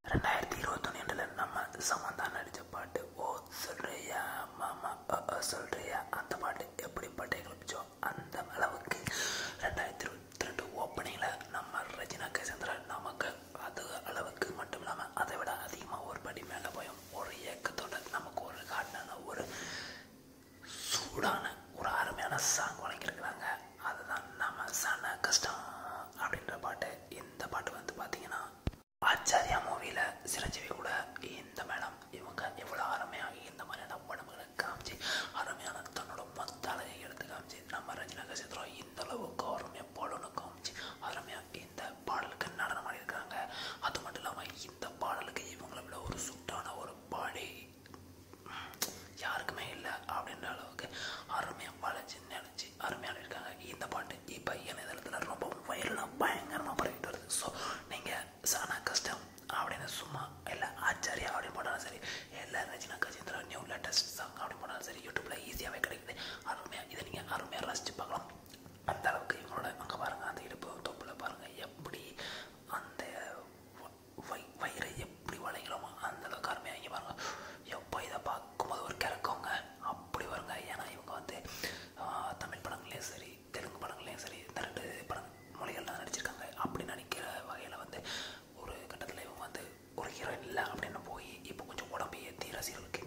ரெண்டாயிரத்தி இருபத்தொன்னு எண்டில் நம்ம சமந்தா நடித்த பாட்டு ஓ சொல்றியா மாமா அ, அ, சொல்றியா அந்த பாட்டு எப்படி பாட்டை கிளப்பிச்சோ அந்த அளவுக்கு ரெண்டாயிரத்தி இருபத்தி ரெண்டு ஓப்பனிங்கில் நம்ம ரஜினா கேசந்திரன் நமக்கு அது அளவுக்கு மட்டும் இல்லாமல் அதை விட அதிகமாக ஒரு படி மேலே போயும் ஒரு இயக்கத்தோட நமக்கு ஒரு காட்டின ஒரு சூடான ஒரு அருமையான சாங் வழங்கியிருக்கிறாங்க அதுதான் நம்ம சன கஷ்டம் அப்படின்ற பாட்டு இந்த பாட்டு வந்து பார்த்தீங்கன்னா ஆச்சாரியா மூவியில் சிரஞ்சீவி கூட இந்த மேடம் இவங்க எவ்வளோ அருமையாக இந்த மாதிரியான உடம்புகளை காமிச்சு அருமையான தன்னோட மொத்த அழகை எடுத்து காமிச்சு நம்ம ரஜினா கசேத்ரம் இந்த அளவுக்கு அருமையாக பாடணும் காமிச்சு அருமையாக இந்த பாடலுக்கு நடனம் ஆடியிருக்காங்க அது மட்டும் இல்லாமல் இந்த பாடலுக்கு இவங்களை விட ஒரு சுட்டான ஒரு பாடி யாருக்குமே இல்லை அப்படின்ற அளவுக்கு அருமையாக வளைச்சு நினச்சி அருமையாக இருக்காங்க இந்த பாட்டு இப்போ இணையதளத்தில் ரொம்ப வைரலாக பயங்கரமாக பரவிட்டு வருது ஸோ நீங்கள் சானா கஷ்டம் அப்படின்னு சும்மா இல்லை ஆச்சாரியா அப்படின்னு போட்டாலும் சரி இல்லை Rajina Gajendra new latest song அப்படின்னு போட்டாலும் சரி யூடியூப்பில் ஈஸியாகவே கிடைக்குது அருமையாக இதை நீங்கள் அருமையாக ரசித்து பார்க்கலாம் அந்த அளவுக்கு இவங்களோட அங்கே பாருங்கள் அந்த இடுப்பு தொப்பில் பாருங்கள் எப்படி அந்த வ- வை வயிறை எப்படி வளைக்கிறோமோ அந்த அளவுக்கு அருமையாக இங்கே பாருங்க எப்போ இதை பார்க்கும்போது ஒரு கிறக்கவங்க அப்படி வருங்க ஏன்னா இவங்க வந்து ஆஹ், தமிழ் படங்களையும் சரி தெலுங்கு படங்களையும் சரி இந்த ரெண்டு படம் மொழிகள்லாம் நடிச்சிருக்காங்க அப்படி நடிக்கிற வகையில் வந்து ஒரு கட்டத்தில் இவங்க வந்து ஒரு ஹீரோயின் இல்லை அப்படின்னு போய் இப்போ கொஞ்சம் உடம்பு ஏற்றி ரசிகர்களுக்கு